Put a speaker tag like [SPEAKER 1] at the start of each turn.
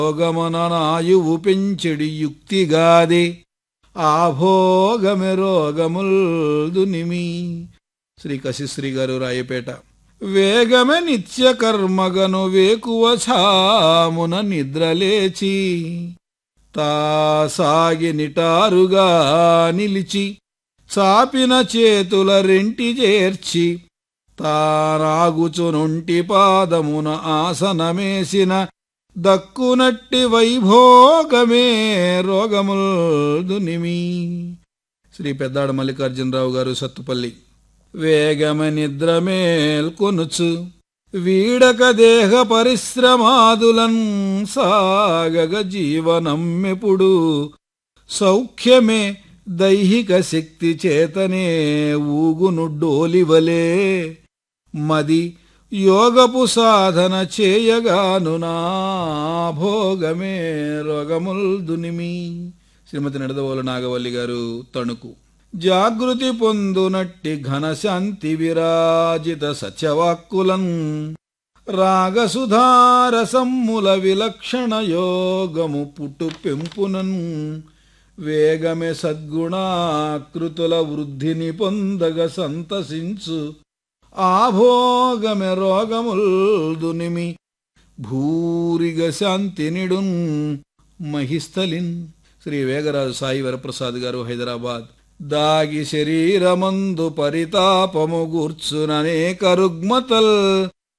[SPEAKER 1] రోగముననాయువు పెంచెడి యుక్తిగాది ఆభోగమె రోగముల్దునిమి శ్రీ కశిశ్రీ గారు రాయపేట వేగమె నిత్య కర్మగను వేకువ ఛామున నిద్రలేచి తా సాగి నిటారుగా నిలిచి చాపిన చేతుల రెంటి చేర్చి తానాగుచునుంటి పాదమున ఆసనమేసిన దక్కునట్టి వైభోగమే రోగముల్దునిమి శ్రీ పెద్దాడ మల్లికార్జునరావు గారు సత్తుపల్లి వేగమ నిద్ర మేల్కొనుచు వీడక దేహ పరిశ్రమాదులన్ సాగగ జీవనమ్మెప్పుడు సౌఖ్యమే దైహిక శక్తి చేతనే ఊగును డోలివలే మది యోగపు సాధన చేయగాను నా భోగమే రోగముల్ దునిమి శ్రీమతి నడదవోలు నాగవల్లి గారు తణుకు జాగృతి పొందునట్టి ఘనశాంతి విరాజిత సత్యవాక్కులం రాగసుధారసమ్ముల విలక్షణ యోగము పుట్టు పెంపునన్ వేగమే సద్గుణాకృతుల వృద్ధిని పొందగ సంతసించు ఆభోగమె రోగముల్దునిమి భూరిగ శాంతినిడున్ మహిస్థలిన్ శ్రీ వేగరాజు సాయి వరప్రసాద్ గారు హైదరాబాద్ దాగి శరీరమందు పరితాపము గూర్చుననేక రుగ్మతల్